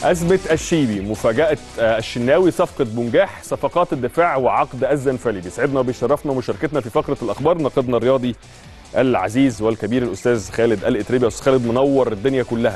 أزمة الشيبي مفاجأة آه، الشناوي صفقة بنجاح صفقات الدفاع وعقد الزنفلي بيسعدنا وبيشرفنا مشاركتنا في فقرة الأخبار ناقدنا الرياضي العزيز والكبير الأستاذ خالد الإتريبي أستاذ خالد منور الدنيا كلها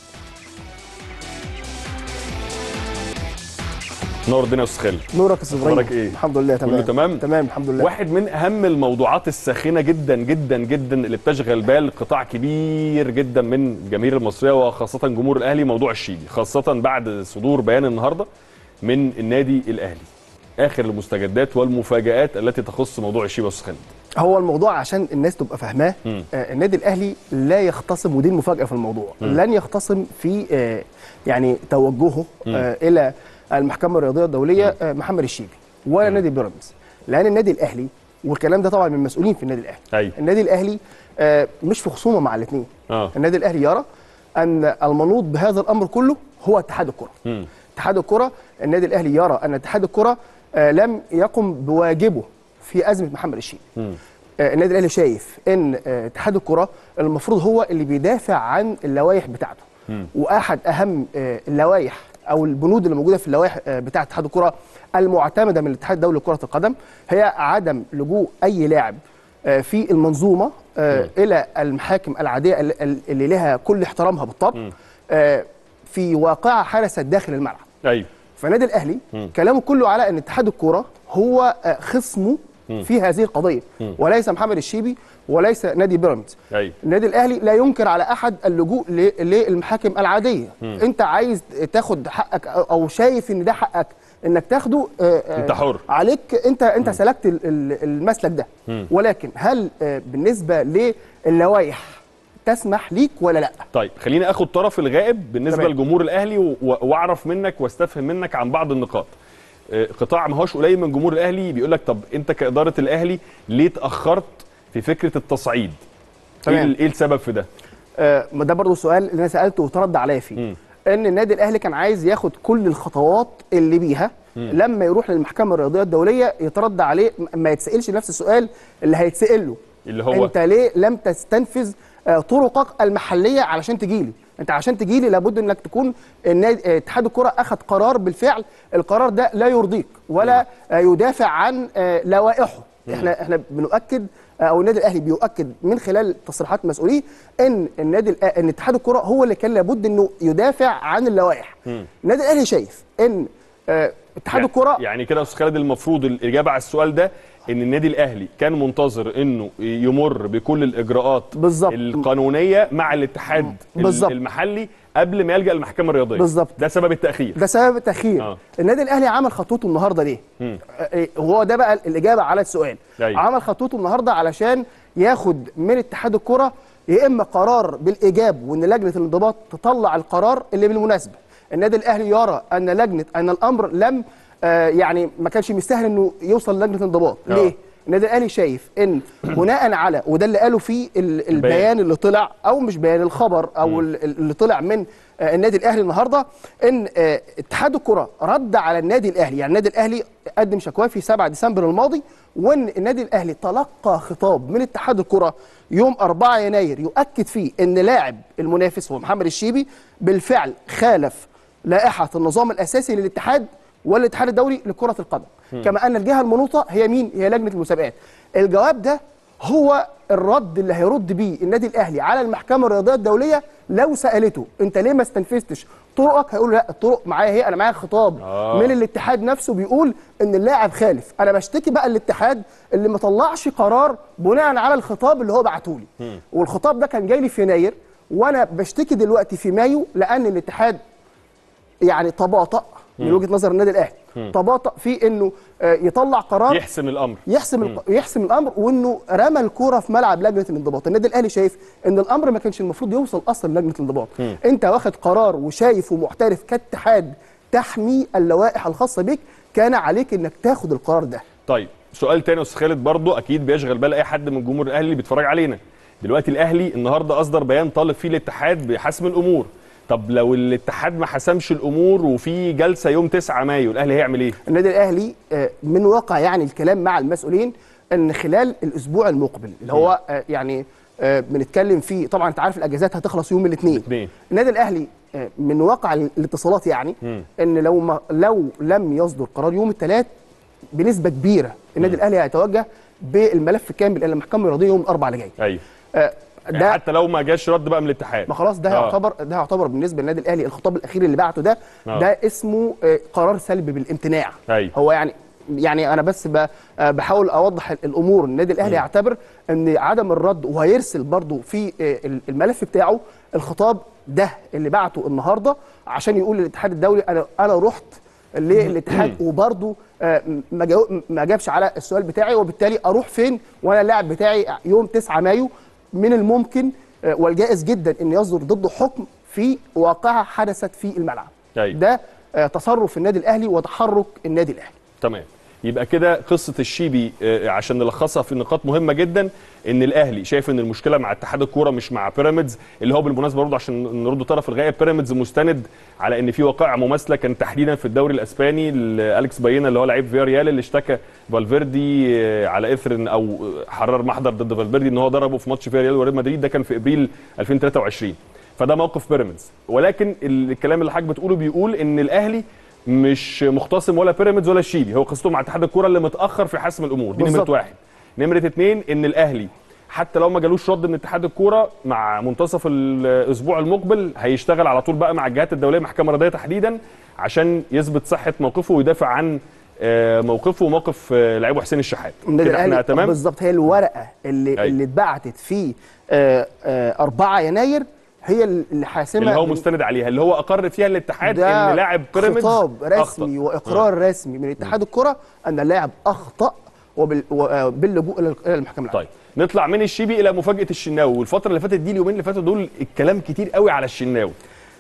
نور الدنيا يا أستاذ خالد نورك يا استاذ ابراهيم أخبارك إيه؟ الحمد لله تمام كله تمام؟ تمام الحمد لله واحد من اهم الموضوعات الساخنه جدا جدا جدا اللي بتشغل بال قطاع كبير جدا من الجماهير المصريه وخاصه جمهور الاهلي موضوع الشيبي خاصه بعد صدور بيان النهارده من النادي الاهلي اخر المستجدات والمفاجات التي تخص موضوع الشيبي والسخن هو الموضوع عشان الناس تبقى فاهماه مم. آه النادي الاهلي لا يختصم ودي المفاجاه في الموضوع لن يختصم في آه يعني توجهه آه الى المحكمه الرياضيه الدوليه آه محمد الشيبي ولا نادي بيراميدز لان النادي الاهلي والكلام ده طبعا من المسؤولين في النادي الاهلي ايوه النادي الاهلي آه مش في خصومه مع الاثنين اه النادي الاهلي يرى ان المنوط بهذا الامر كله هو اتحاد الكره مم. اتحاد الكره النادي الاهلي يرى ان اتحاد الكره آه، لم يقم بواجبه في ازمه محمد الشيبي مم. آه، النادي الاهلي شايف ان آه، اتحاد الكره المفروض هو اللي بيدافع عن اللوائح بتاعته مم. واحد اهم آه، اللوائح او البنود اللي موجوده في اللوائح آه، بتاعه اتحاد الكره المعتمده من الاتحاد الدولي لكره القدم هي عدم لجوء اي لاعب آه، في المنظومه آه، الى المحاكم العاديه ال- ال- اللي لها كل احترامها بالطبع آه، في واقعه حدثت داخل الملعب ايوه فالنادي الاهلي مم. كلامه كله على ان اتحاد الكوره هو آه، خصمه في هذه القضيه وليس محمد الشيبي وليس نادي بيراميدز ايوه النادي الاهلي لا ينكر على احد اللجوء ل- للمحاكم العاديه انت عايز تاخد حقك أو- او شايف ان ده حقك انك تاخده آه، آه، أنت حر. عليك انت انت سلكت ال- ال- المسلك ده ولكن هل آه، بالنسبه للوائح تسمح ليك ولا لا طيب خليني اخد طرف الغائب بالنسبه تمام. لجمهور الاهلي و- واعرف منك واستفهم منك عن بعض النقاط آه، قطاع ما هوش قليل من جمهور الاهلي بيقول لك طب انت كاداره الاهلي ليه اتاخرت في فكره التصعيد ايه تمام. ال- ايه السبب في ده آه، ما ده برضو سؤال اللي انا سالته وترد عليا فيه مم. ان النادي الاهلي كان عايز ياخد كل الخطوات اللي بيها لما يروح للمحكمه الرياضيه الدوليه يترد عليه م- ما يتسالش نفس السؤال اللي هيتسال له اللي هو انت ليه لم تستنفذ آه، طرقك المحليه علشان تجي لي انت عشان تجي لي لابد انك تكون النادي آه، اتحاد الكره اخذ قرار بالفعل القرار ده لا يرضيك ولا آه، يدافع عن آه، لوائحه احنا احنا بنؤكد آه، او النادي الاهلي بيؤكد من خلال تصريحات مسؤوليه ان النادي الأ- ان اتحاد الكره هو اللي كان لابد انه يدافع عن اللوائح النادي الاهلي شايف ان آه، اتحاد يعني- الكره يعني كده يا استاذ خالد المفروض الاجابه على السؤال ده ان النادي الاهلي كان منتظر انه يمر بكل الاجراءات بالظبط. القانونيه مع الاتحاد ال- بالظبط. المحلي قبل ما يلجا المحكمه الرياضيه بالظبط. ده سبب التاخير ده سبب التاخير آه. النادي الاهلي عمل خطوته النهارده ليه مم. آه، وهو ده بقى الاجابه على السؤال أيوة. عمل خطوته النهارده علشان ياخد من اتحاد الكره يا اما قرار بالايجاب وان لجنه الانضباط تطلع القرار اللي بالمناسبه النادي الاهلي يرى ان لجنه ان الامر لم آه، يعني ما كانش مستاهل انه يوصل لجنه الانضباط آه. ليه النادي الاهلي شايف ان بناء على وده اللي قاله في ال- البيان اللي طلع او مش بيان الخبر او ال- ال- اللي طلع من آه، النادي الاهلي النهارده ان آه، اتحاد الكره رد على النادي الاهلي يعني النادي الاهلي قدم شكواه في 7 ديسمبر الماضي وان النادي الاهلي تلقى خطاب من اتحاد الكره يوم 4 يناير يؤكد فيه ان لاعب المنافس هو محمد الشيبي بالفعل خالف لائحه النظام الاساسي للاتحاد والاتحاد الدولي لكره القدم كما ان الجهه المنوطه هي مين هي لجنه المسابقات الجواب ده هو الرد اللي هيرد بيه النادي الاهلي على المحكمه الرياضيه الدوليه لو سالته انت ليه ما استنفذتش طرقك هيقول لا الطرق معايا هي انا معايا خطاب آه. من الاتحاد نفسه بيقول ان اللاعب خالف انا بشتكي بقى الاتحاد اللي ما طلعش قرار بناء على الخطاب اللي هو بعته لي والخطاب ده كان جاي لي في يناير وانا بشتكي دلوقتي في مايو لان الاتحاد يعني تباطأ من وجهه نظر النادي الاهلي تباطأ في انه آه، يطلع قرار يحسم الامر يحسم الق... يحسم الامر وانه رمى الكوره في ملعب لجنه الانضباط النادي الاهلي شايف ان الامر ما كانش المفروض يوصل اصلا لجنه الانضباط انت واخد قرار وشايف ومحترف كاتحاد تحمي اللوائح الخاصه بك كان عليك انك تاخد القرار ده طيب سؤال تاني يا استاذ خالد برضه اكيد بيشغل بال اي حد من جمهور الاهلي اللي بيتفرج علينا دلوقتي الاهلي النهارده اصدر بيان طالب فيه الاتحاد بحسم الامور طب لو الاتحاد ما حسمش الامور وفي جلسه يوم 9 مايو الاهلي هيعمل ايه النادي الاهلي آه، من واقع يعني الكلام مع المسؤولين ان خلال الاسبوع المقبل اللي هو آه، يعني آه، بنتكلم فيه طبعا انت عارف الاجازات هتخلص يوم الاثنين الاثنين. النادي الاهلي آه، من واقع الاتصالات يعني مم. ان لو ما لو لم يصدر قرار يوم الثلاث بنسبه كبيره النادي الاهلي هيتوجه بالملف كامل الى المحكمه الرياضيه يوم الاربعاء اللي جاي ايوه آه، يعني ده حتى لو ما جاش رد بقى من الاتحاد ما خلاص ده آه. يعتبر ده يعتبر بالنسبه للنادي الاهلي الخطاب الاخير اللي بعته ده آه. ده اسمه آه، قرار سلبي بالامتناع أيوة. هو يعني يعني انا بس ب- آه، بحاول اوضح الامور النادي الاهلي يعتبر ان عدم الرد وهيرسل برضو في آه، الملف بتاعه الخطاب ده اللي بعته النهارده عشان يقول للاتحاد الدولي انا انا رحت للاتحاد وبرضو آه، ما جاو- ما جابش على السؤال بتاعي وبالتالي اروح فين وانا اللاعب بتاعي يوم 9 مايو من الممكن آه، والجائز جدا ان يصدر ضده حكم في واقعه حدثت في الملعب أيوة. ده آه، تصرف النادي الاهلي وتحرك النادي الاهلي تمام يبقى كده قصه الشيبي آه، عشان نلخصها في نقاط مهمه جدا ان الاهلي شايف ان المشكله مع اتحاد الكوره مش مع بيراميدز اللي هو بالمناسبه برضه عشان نرد طرف الغايه بيراميدز مستند على ان في وقائع مماثله كان تحديدا في الدوري الاسباني اليكس باينا اللي هو لعيب فياريال اللي اشتكى فالفيردي آه، على اثر إن- او حرر محضر ضد فالفيردي ان هو ضربه في ماتش فياريال وريال مدريد ده كان في ابريل 2023 فده موقف بيراميدز ولكن الكلام اللي حضرتك بتقوله بيقول ان الاهلي مش مختصم ولا بيراميدز ولا الشيبي هو قصته مع اتحاد الكوره اللي متاخر في حسم الامور دي نمره بالظبط. واحد نمره اتنين ان الاهلي حتى لو ما جالوش رد من اتحاد الكوره مع منتصف الاسبوع المقبل هيشتغل على طول بقى مع الجهات الدوليه محكمه رياضيه تحديدا عشان يثبت صحه موقفه ويدافع عن آه، موقفه وموقف آه، لعيبه حسين الشحات النادي كده احنا الاهلي تمام بالظبط هي الورقه اللي أيوة. اللي اتبعتت في آه، آه، 4 يناير هي اللي حاسمه اللي هو بال- مستند عليها اللي هو اقر فيها الاتحاد ده ان لاعب بيراميدز خطاب أخطأ. رسمي واقرار رسمي من اتحاد الكره ان اللاعب اخطا وبال- وباللجوء الى الى المحكمه العامه طيب نطلع من الشيبي الى مفاجاه الشناوي والفتره اللي فاتت دي اليومين اللي فاتوا دول الكلام كتير قوي على الشناوي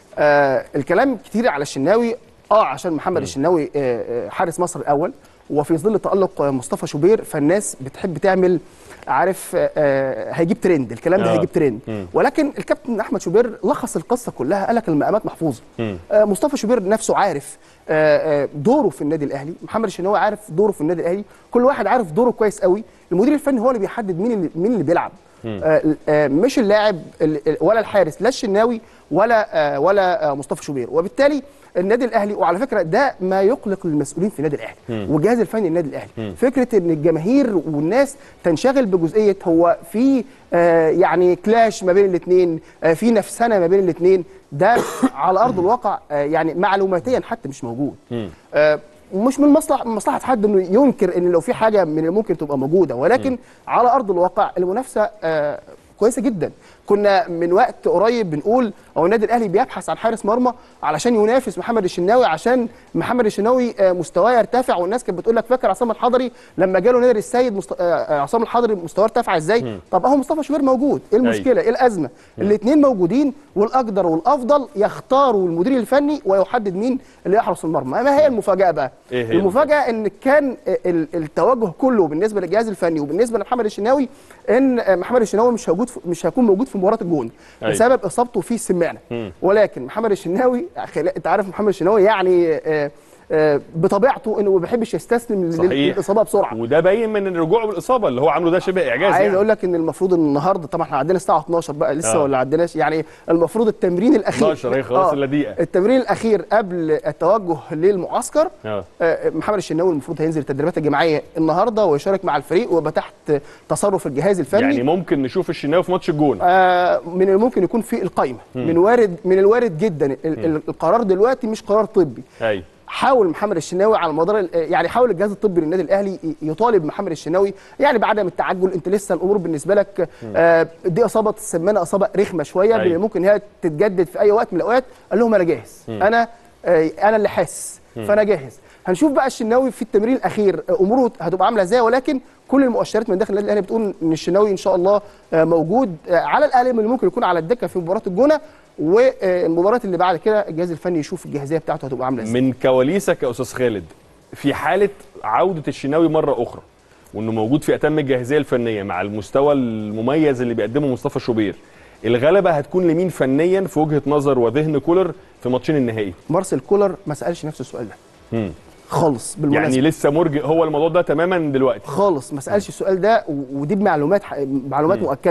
آه الكلام كتير على الشناوي اه عشان محمد الشناوي آه آه، حارس مصر الاول وفي ظل تالق آه، مصطفى شوبير فالناس بتحب تعمل عارف آه، آه هيجيب ترند الكلام ده آه. هيجيب ترند مم. ولكن الكابتن احمد شوبير لخص القصه كلها قال لك المقامات محفوظه مم. آه مصطفى شوبير نفسه عارف آه آه دوره في النادي الاهلي محمد الشناوي عارف دوره في النادي الاهلي كل واحد عارف دوره كويس قوي المدير الفني هو اللي بيحدد مين اللي مين اللي بيلعب آه آه مش اللاعب ال- ال- ولا الحارس لا الشناوي ولا آه ولا آه مصطفى شوبير وبالتالي النادي الاهلي وعلى فكره ده ما يقلق المسؤولين في النادي الاهلي والجهاز الفني للنادي الاهلي فكره ان الجماهير والناس تنشغل بجزئيه هو في آه يعني كلاش ما بين الاثنين آه في نفسنه ما بين الاثنين ده على ارض الواقع آه يعني معلوماتيا حتى مش موجود آه مش من مصلحه من مصلحه حد انه ينكر ان لو في حاجه من اللي ممكن تبقى موجوده ولكن على ارض الواقع المنافسه آه كويسه جدا كنا من وقت قريب بنقول او النادي الاهلي بيبحث عن حارس مرمى علشان ينافس محمد الشناوي عشان محمد الشناوي آه، مستواه يرتفع والناس كانت بتقول لك فاكر عصام الحضري لما جاله نادر السيد مست... آه، آه، عصام الحضري مستواه ارتفع ازاي طب اهو مصطفى شوبير موجود ايه المشكله ايه الازمه الاثنين موجودين والاقدر والافضل يختاروا المدير الفني ويحدد مين اللي يحرس المرمى ما هي المفاجاه بقى إيه هي المفاجاه ان كان ال- التوجه كله بالنسبه للجهاز الفني وبالنسبه لمحمد الشناوي ان محمد الشناوي مش موجود في- مش هيكون موجود في مباراه الجون أيوة. بسبب اصابته في السمانه ولكن محمد الشناوي خل- انت عارف محمد الشناوي يعني آه، آه، بطبيعته انه ما بيحبش يستسلم لل- صحيح. للاصابه بسرعه وده باين من الرجوع بالاصابه اللي هو عامله ده شبه اعجاز عايز يعني. اقول لك ان المفروض ان النهارده طبعا احنا عندنا الساعه 12 بقى لسه آه. ولا عندناش يعني المفروض التمرين الاخير 12 هي خلاص إلا دقيقة. التمرين الاخير قبل التوجه للمعسكر آه. آه، محمد الشناوي المفروض هينزل التدريبات الجماعيه النهارده ويشارك مع الفريق ويبقى تحت تصرف الجهاز الفني يعني ممكن نشوف الشناوي في ماتش الجون آه، من الممكن يكون في القائمه من وارد من الوارد جدا ال- ال- القرار دلوقتي مش قرار طبي ايوه حاول محمد الشناوي على مدار ال- يعني حاول الجهاز الطبي للنادي الاهلي ي- يطالب محمد الشناوي يعني بعدم التعجل انت لسه الامور بالنسبه لك آه دي اصابه السمانه اصابه رخمه شويه أيوة. ممكن هي تتجدد في اي وقت من الاوقات قال لهم انا جاهز انا آه انا اللي حاسس فانا جاهز هنشوف بقى الشناوي في التمرين الاخير آه، اموره هتبقى عامله ازاي ولكن كل المؤشرات من داخل النادي الاهلي بتقول ان الشناوي ان شاء الله آه، موجود آه، على الاقل من اللي ممكن يكون على الدكه في مباراه الجونه والمباريات اللي بعد كده الجهاز الفني يشوف الجاهزيه بتاعته هتبقى عامله ازاي من كواليسك يا استاذ خالد في حاله عوده الشناوي مره اخرى وانه موجود في اتم الجاهزيه الفنيه مع المستوى المميز اللي بيقدمه مصطفى شوبير الغلبه هتكون لمين فنيا في وجهه نظر وذهن كولر في ماتشين النهائي مارسيل كولر ما سالش نفس السؤال ده مم. خالص بالمناسبه يعني لسه مرجئ هو الموضوع ده تماما دلوقتي خالص ما سالش السؤال ده و- ودي بمعلومات ح- معلومات مؤكده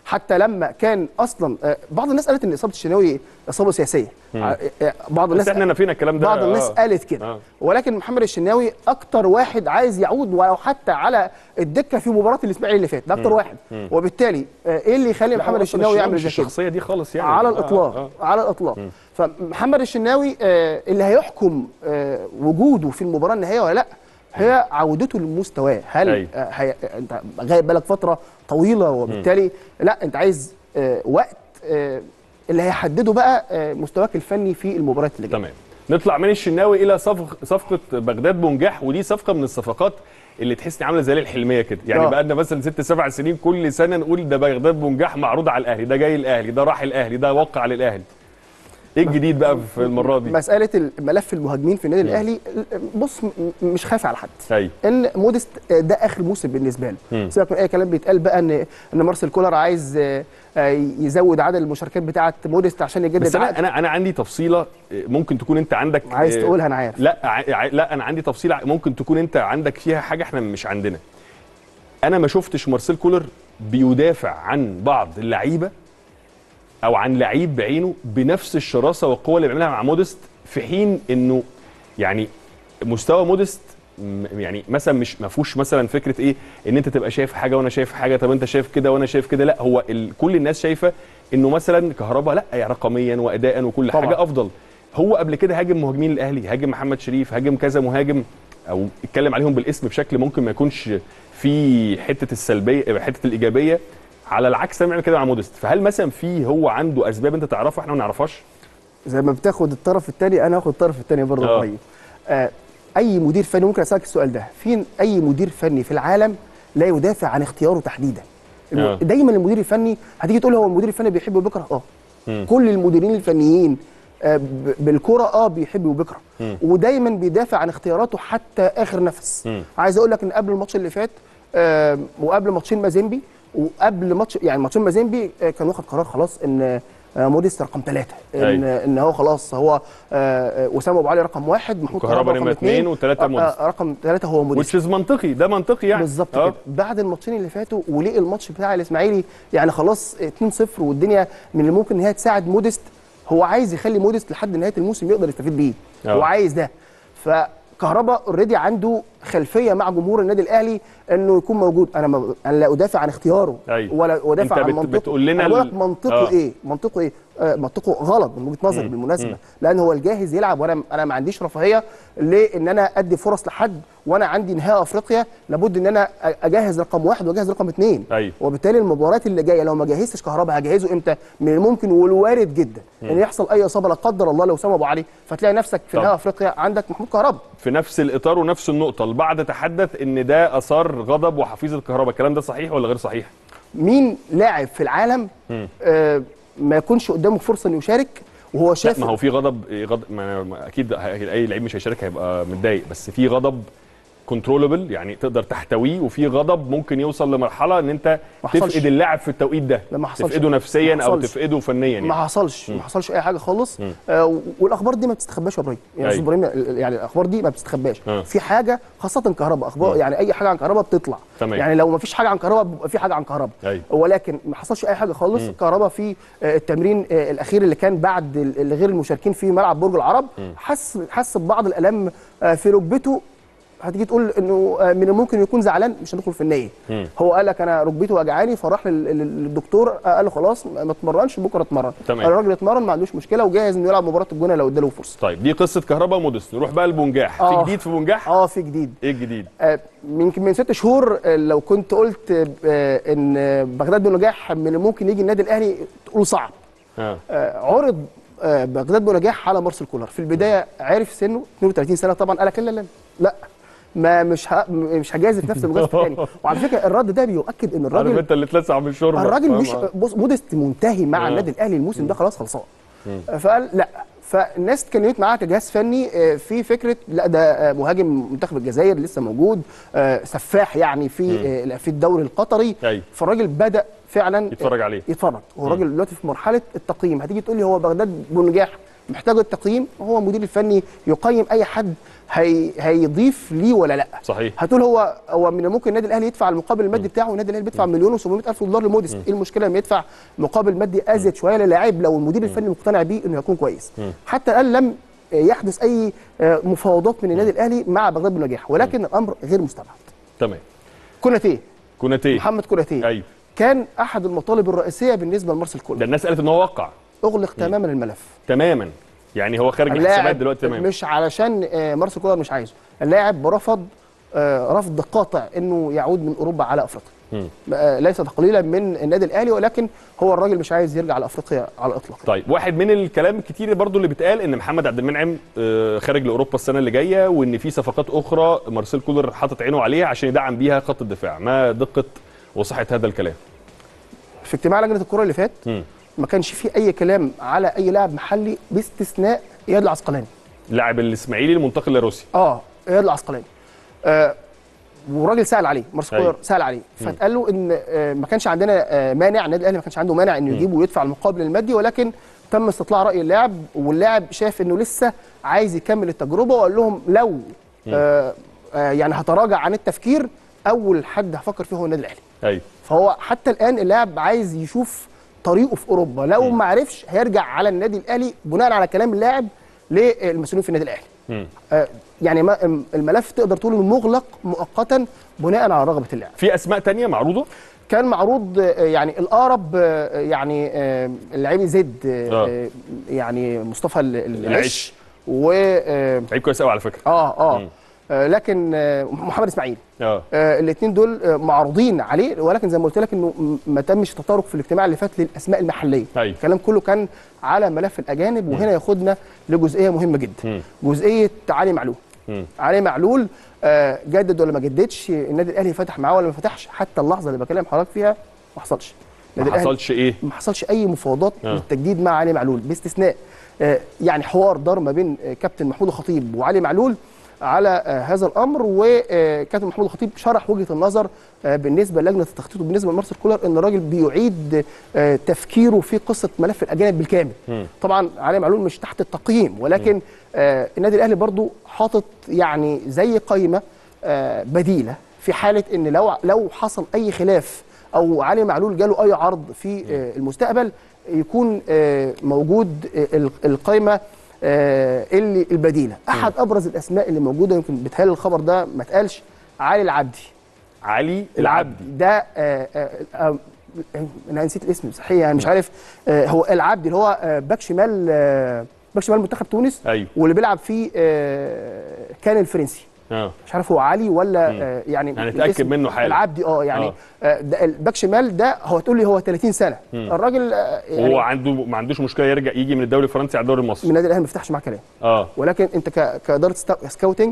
حتى لما كان اصلا آه، بعض الناس قالت ان اصابه الشناوي اصابه سياسيه آه، آه، بعض بس الناس احنا نفينا الكلام ده بعض الناس آه. قالت كده آه. ولكن محمد الشناوي اكتر واحد عايز يعود ولو حتى على الدكه في مباراه الاسماعيلي اللي فات ده اكتر واحد وبالتالي آه، ايه اللي يخلي لا، محمد هو الشناوي مش- يعمل مش زي كده الشخصيه دي خالص يعني على آه، الاطلاق آه. على الاطلاق فمحمد الشناوي آه، اللي هيحكم آه، وجوده في المباراه النهائيه ولا لا هي عودته لمستواه هل أيوة. آه، هي انت غايب بالك فتره طويله وبالتالي لا انت عايز آه، وقت آه، اللي هيحدده بقى آه، مستواك الفني في المباريات اللي جايه تمام نطلع من الشناوي الى صفق صفقه بغداد بونجاح ودي صفقه من الصفقات اللي تحس إن عامله زي الحلميه كده يعني آه. بقى لنا مثلا ست سبع سنين كل سنه نقول ده بغداد بونجاح معروض على الاهلي ده جاي الاهلي ده راح الاهلي ده وقع للاهلي ايه الجديد بقى في المره دي مساله ملف المهاجمين في النادي الاهلي بص م- مش خايف على حد ايوه ان موديست ده اخر موسم بالنسبه له مم. سيبك من اي كلام بيتقال بقى ان ان مارسيل كولر عايز آه، آه، يزود عدد المشاركات بتاعه موديست عشان يجدد بس انا عقد. انا انا عندي تفصيله ممكن تكون انت عندك عايز آه، تقولها انا عارف لا ع- ع- لا انا عندي تفصيله ممكن تكون انت عندك فيها حاجه احنا مش عندنا انا ما شفتش مارسيل كولر بيدافع عن بعض اللعيبه او عن لعيب بعينه بنفس الشراسه والقوه اللي بيعملها مع مودست في حين انه يعني مستوى مودست م- يعني مثلا مش ما فيهوش مثلا فكره ايه ان انت تبقى شايف حاجه وانا شايف حاجه طب انت شايف كده وانا شايف كده لا هو ال... كل الناس شايفه انه مثلا كهربا لا يعني رقميا واداء وكل طبعا. حاجه افضل هو قبل كده هاجم مهاجمين الاهلي هاجم محمد شريف هاجم كذا مهاجم او اتكلم عليهم بالاسم بشكل ممكن ما يكونش في حته السلبيه حته الايجابيه على العكس تماما كده مع مودست فهل مثلا في هو عنده اسباب انت تعرفها احنا ما نعرفهاش زي ما بتاخد الطرف الثاني انا هاخد الطرف الثاني برضه آه. طيب آه اي مدير فني ممكن اسالك السؤال ده في اي مدير فني في العالم لا يدافع عن اختياره تحديدا الم- آه. دايما المدير الفني هتيجي تقول هو المدير الفني بيحب وبيكره اه مم. كل المديرين الفنيين آه، ب- بالكرة اه بيحب وبيكره مم. ودايما بيدافع عن اختياراته حتى اخر نفس مم. عايز اقول لك ان قبل الماتش اللي فات آه، وقبل ماتشين مازيمبي وقبل ماتش يعني ماتشين مازيمبي آه، كان واخد قرار خلاص ان آه، موديست رقم ثلاثة ان أيوة. ان هو خلاص هو آه، آه، اسامه ابو علي رقم واحد محمود وكهربا كهربا رقم نمرة اتنين اثنين وتلاتة آه، موديست. آه، رقم ثلاثة هو موديست which is منطقي ده منطقي يعني بالظبط آه. كده بعد الماتشين اللي فاتوا وليه الماتش بتاع الاسماعيلي يعني خلاص 2-0 والدنيا من اللي ممكن ان هي تساعد موديست هو عايز يخلي موديست لحد نهايه الموسم يقدر يستفيد بيه آه. هو عايز ده فكهربا اوريدي عنده خلفيه مع جمهور النادي الاهلي انه يكون موجود انا ما انا لا ادافع عن اختياره أيوة. ولا ادافع أنت عن بت- منطقه بتقول لنا أنا بقول ال- لك منطقه آه. ايه منطقه ايه آه منطقه غلط من وجهه نظري بالمناسبه لان هو الجاهز يلعب وانا انا ما عنديش رفاهيه لان انا ادي فرص لحد وانا عندي نهائي افريقيا لابد ان انا اجهز رقم واحد واجهز رقم اثنين أيوة. وبالتالي المباريات اللي جايه لو ما جهزتش كهربا هجهزه امتى؟ من الممكن والوارد جدا ان يحصل اي اصابه لا قدر الله لو سام ابو علي فتلاقي نفسك في طب. نهائي افريقيا عندك محمود كهربا في نفس الاطار ونفس النقطه البعض تحدث ان ده اثار غضب وحفيظه كهرباء الكلام ده صحيح ولا غير صحيح مين لاعب في العالم آه ما يكونش قدامه فرصه انه يشارك وهو لا شاف ما هو في غضب غضب ما ما اكيد ه- اي لعيب مش هيشارك هيبقى متضايق بس في غضب كنترولبل يعني تقدر تحتويه وفي غضب ممكن يوصل لمرحله ان انت ما حصلش. تفقد اللاعب في التوقيت ده لا، ما حصلش. تفقده نفسيا ما او حصلش. تفقده فنيا يعني ما حصلش ما حصلش اي حاجه خالص آه والاخبار دي ما بتستخباش يا ابراهيم يعني أيوة. أستاذ ابراهيم يعني الاخبار دي ما بتستخباش آه. في حاجه خاصه كهرباء اخبار يعني اي حاجه عن كهرباء بتطلع تمام. يعني لو ما فيش حاجه عن كهرباء بيبقى في حاجه عن كهرباء أيوة. ولكن ما حصلش اي حاجه خالص كهرباء في آه، التمرين آه، الاخير اللي كان بعد ال- اللي غير المشاركين في ملعب برج العرب حس حس ببعض الالام آه، في ركبته هتيجي تقول انه آه، من الممكن يكون زعلان مش هندخل في النيه هو قال لك انا ركبتي وجعاني فراح لل- لل- للدكتور آه، قال له خلاص ما ما اتمرنش بكره اتمرن تمام. الراجل اتمرن ما عندوش مشكله وجاهز انه يلعب مباراه الجونه لو اداله فرصه طيب دي قصه كهرباء ومودست نروح بقى لبونجاح في آه. جديد في بونجاح اه في جديد ايه الجديد آه، يمكن من ست شهور آه، لو كنت قلت آه، ان آه، بغداد بن نجاح من الممكن يجي النادي الاهلي تقول صعب اه آه، عرض آه، بغداد بن نجاح على مارسيل كولر في البدايه عرف سنه 32 سنه طبعا قال لك لا لا لا لا ما مش ه... مش هجازف نفس المجازفه تاني وعلى فكره الرد ده بيؤكد ان عارف الراجل انت اللي اتلسع من الشوربه الراجل فاهم؟ مش بص مودست منتهي مع آه. النادي الاهلي الموسم ده خلاص خلصان فقال لا فالناس اتكلمت معاه كجهاز فني آه، في فكره لا ده آه، مهاجم منتخب الجزائر لسه موجود آه، سفاح يعني في آه، في الدوري القطري أيوة. فالراجل بدا فعلا يتفرج عليه. يتفرج هو الراجل دلوقتي في مرحله التقييم هتيجي تقول لي هو بغداد بن نجاح محتاج التقييم هو المدير الفني يقيم اي حد هي هيضيف ليه ولا لا صحيح هتقول هو هو من الممكن النادي الاهلي يدفع المقابل المادي بتاعه والنادي الاهلي بيدفع مليون و700 الف دولار لموديست ايه المشكله لما يدفع مقابل مادي ازيد شويه للاعب لو المدير الفني مقتنع بيه انه هيكون كويس حتى الان لم يحدث اي آه، مفاوضات من النادي الاهلي مع بغداد بالنجاح ولكن الامر غير مستبعد تمام كوناتيه كوناتيه محمد كوناتيه ايوه كان احد المطالب الرئيسيه بالنسبه لمارسيل ده كولر الناس قالت ان هو وقع اغلق تماما الملف تماما يعني هو خارج الحسابات اللاعب دلوقتي تماما مش علشان آه، مارسيل كولر مش عايزه اللاعب رفض آه، رفض قاطع انه يعود من اوروبا على افريقيا مم. آه، ليس تقليلا من النادي الاهلي ولكن هو الراجل مش عايز يرجع لافريقيا على الاطلاق طيب واحد من الكلام الكتير برضو اللي بيتقال ان محمد عبد المنعم آه، خارج لاوروبا السنه اللي جايه وان في صفقات اخرى مارسيل كولر حاطط عينه عليها عشان يدعم بيها خط الدفاع ما دقه وصحه هذا الكلام في اجتماع لجنه الكره اللي فات مم. ما كانش فيه اي كلام على اي لاعب محلي باستثناء اياد العسقلاني لاعب الاسماعيلي المنتقل لروسيا اه اياد العسقلاني آه وراجل سال عليه مارسيل أيوة. كولر سال عليه فاتقال له ان آه ما كانش عندنا آه مانع النادي الاهلي ما كانش عنده مانع انه يجيبه ويدفع المقابل المادي ولكن تم استطلاع راي اللاعب واللاعب شاف انه لسه عايز يكمل التجربه وقال لهم لو آه آه يعني هتراجع عن التفكير اول حد هفكر فيه هو النادي الاهلي ايوه فهو حتى الان اللاعب عايز يشوف طريقه في اوروبا لو ما عرفش هيرجع على النادي الاهلي بناء على كلام اللاعب للمسؤولين في النادي الاهلي مم. آه، يعني ما- الملف تقدر تقول انه مغلق مؤقتا بناء على رغبه اللاعب في اسماء تانية معروضه كان معروض آه، يعني الاقرب آه، يعني آه، اللعيب زيد آه، آه. آه، يعني مصطفى ال- ال- العش. العش و اه لعيب كويس قوي على فكره اه, مم. آه آه، لكن آه، محمد اسماعيل اه الاثنين دول آه، معروضين عليه ولكن زي ما قلت لك انه م- ما تمش التطرق في الاجتماع اللي فات للاسماء المحليه أيوة. الكلام كله كان على ملف الاجانب وهنا ياخدنا لجزئيه مهمه جدا مم. جزئيه علي معلول مم. علي معلول آه، جدد ولا ما جددش النادي الاهلي فتح معاه ولا ما فتحش حتى اللحظه اللي بكلم حضرتك فيها ما حصلش النادي ما الأهلي- حصلش ايه ما حصلش اي مفاوضات آه. للتجديد مع علي معلول باستثناء آه، يعني حوار دار ما بين آه، كابتن محمود الخطيب وعلي معلول على آه، هذا الامر وكابتن محمود الخطيب شرح وجهه النظر آه، بالنسبه للجنه التخطيط وبالنسبه لمارسيل كولر ان الراجل بيعيد آه، تفكيره في قصه ملف الاجانب بالكامل مم. طبعا علي معلول مش تحت التقييم ولكن آه، النادي الاهلي برضو حاطط يعني زي قائمه آه، بديله في حاله ان لو لو حصل اي خلاف او علي معلول جاله اي عرض في آه، المستقبل يكون آه، موجود آه، ال- القائمه آه، اللي البديله احد ابرز الاسماء اللي موجوده يمكن بيتهيألي الخبر ده ما اتقالش علي العبدي علي العبدي ده آه، آه، آه، انا نسيت الاسم صحيح يعني مش عارف آه، هو العبدي اللي هو آه، باك شمال آه، باك شمال منتخب تونس ايوه واللي بيلعب فيه آه، كان الفرنسي اه مش عارف هو علي ولا آه يعني يعني اتأكد الاسم منه حالا. العبدي اه يعني آه. آه ده الباك شمال ده هو تقول لي هو 30 سنه الراجل آه يعني هو عنده ما عندوش مشكله يرجع يجي من الدوري الفرنسي على الدوري من المصري النادي الاهلي ما بيفتحش معاه كلام اه ولكن انت ك- كاداره ستا- سكاوتنج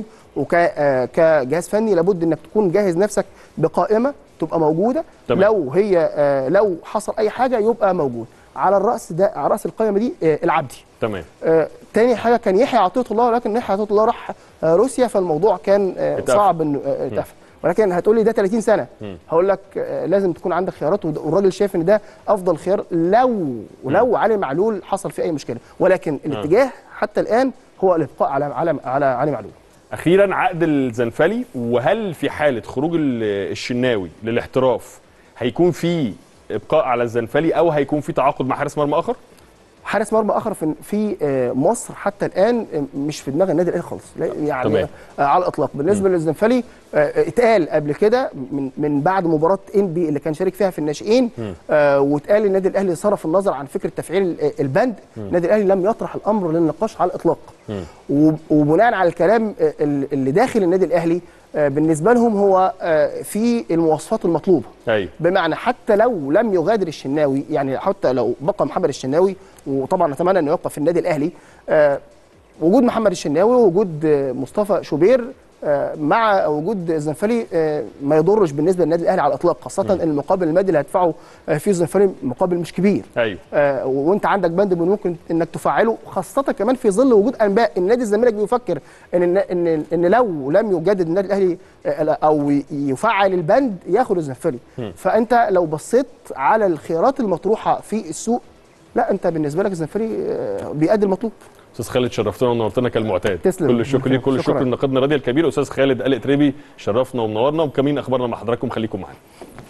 وكجهاز فني لابد انك تكون جاهز نفسك بقائمه تبقى موجوده تمام. لو هي آه لو حصل اي حاجه يبقى موجود على الراس ده على راس القائمه دي آه العبدي تمام آه، تاني حاجه كان يحيى عطيه الله ولكن يحيى عطيه الله راح آه، روسيا فالموضوع كان آه، اتقفل. صعب انه آه، اتقفل ولكن هتقول لي ده 30 سنه هقول لك آه، لازم تكون عندك خيارات وده- والراجل شايف ان ده افضل خيار لو ولو علي معلول حصل فيه اي مشكله ولكن الاتجاه حتى الان هو الابقاء على على على علي معلول اخيرا عقد الزنفلي وهل في حاله خروج ال- الشناوي للاحتراف هيكون في ابقاء على الزنفلي او هيكون في تعاقد مع حارس مرمى اخر حارس مرمى اخر في في آه، مصر حتى الان آه، مش في دماغ النادي الاهلي خالص لا، يعني تمام. آه، على الاطلاق بالنسبه للزنفلي آه، اتقال قبل كده من من بعد مباراه انبي اللي كان شارك فيها في الناشئين آه، واتقال النادي الاهلي صرف النظر عن فكره تفعيل ال- البند النادي الاهلي لم يطرح الامر للنقاش على الاطلاق وب- وبناء على الكلام آه، ال- اللي داخل النادي الاهلي آه، بالنسبه لهم هو آه، في المواصفات المطلوبه ايوه بمعنى حتى لو لم يغادر الشناوي يعني حتى لو بقى محمد الشناوي وطبعا نتمنى انه يبقى في النادي الاهلي آه، وجود محمد الشناوي ووجود آه، مصطفى شوبير آه، مع وجود الزنفلي آه، ما يضرش بالنسبه للنادي الاهلي على الاطلاق خاصه ان المقابل المادي اللي هيدفعه آه، في الزنفلي مقابل مش كبير ايوه آه، وانت عندك بند من ممكن انك تفعله خاصه كمان في ظل وجود انباء ان نادي الزمالك بيفكر ان ان ان لو لم يجدد النادي الاهلي آه، او يفعل البند ياخد الزنفلي فانت لو بصيت على الخيارات المطروحه في السوق لا انت بالنسبه لك الزنفلي آه، بيأدي المطلوب استاذ خالد شرفتنا ونورتنا كالمعتاد تسلم. كل الشكر ليك كل شكراً. الشكر لناقدنا الرياضي الكبير استاذ خالد ال تريبي شرفنا ومنورنا وكمين اخبارنا مع حضراتكم خليكم معانا